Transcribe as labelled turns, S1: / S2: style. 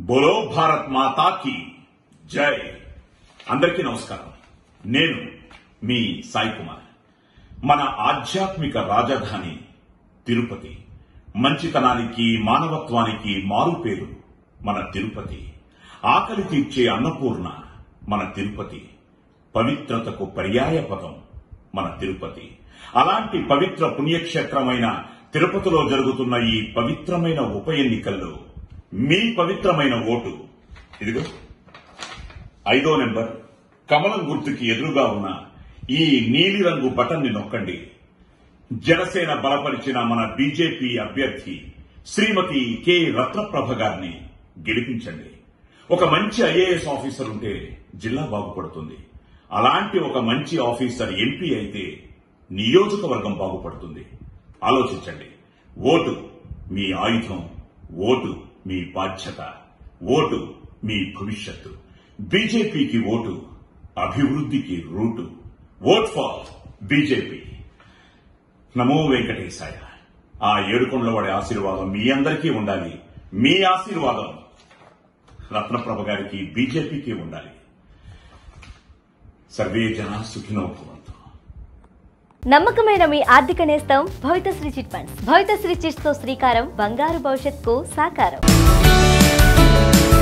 S1: బోలో భారత్ మాతాకి జై అందరికీ నమస్కారం నేను మీ సాయి కుమార్ మన ఆధ్యాత్మిక రాజధాని తిరుపతి మంచితనానికి మానవత్వానికి మారు పేరు మన తిరుపతి ఆకలి తీర్చే అన్నపూర్ణ మన తిరుపతి పవిత్రతకు పర్యాయ పదం మన తిరుపతి అలాంటి పవిత్ర పుణ్యక్షేత్రమైన తిరుపతిలో జరుగుతున్న ఈ పవిత్రమైన ఉప ఎన్నికల్లో మీ పవిత్రమైన ఓటు ఇదిగో ఐదో నెంబర్ కమలం గుర్తుకి ఎదురుగా ఉన్న ఈ నీలిరంగు బటన్ ని నొక్కండి జనసేన బలపరిచిన మన బీజేపీ అభ్యర్థి శ్రీమతి కె రత్నప్రభ గారిని గెలిపించండి ఒక మంచి ఐఏఎస్ ఆఫీసర్ ఉంటే జిల్లా బాగుపడుతుంది అలాంటి ఒక మంచి ఆఫీసర్ ఎంపీ అయితే నియోజకవర్గం బాగుపడుతుంది ఆలోచించండి ఓటు మీ ఆయుధం ఓటు మీ బాధ్యత ఓటు మీ భవిష్యత్తు బీజేపీకి ఓటు అభివృద్ధికి రూటు ఓట్ ఫార్ బీజేపీ నమో వెంకటేశాయ ఆ ఏడుకొండల వాడి ఆశీర్వాదం మీ అందరికీ ఉండాలి మీ ఆశీర్వాదం రత్నప్రభ గారికి బీజేపీకి ఉండాలి సర్వే జన సుఖినో భవంతు
S2: నమ్మకమైన మీ ఆర్థిక నేస్తం Bhavithasri chit funds Bhavithasri chits తో శ్రీకారం బంగారు భవిష్యత్కు సాకారం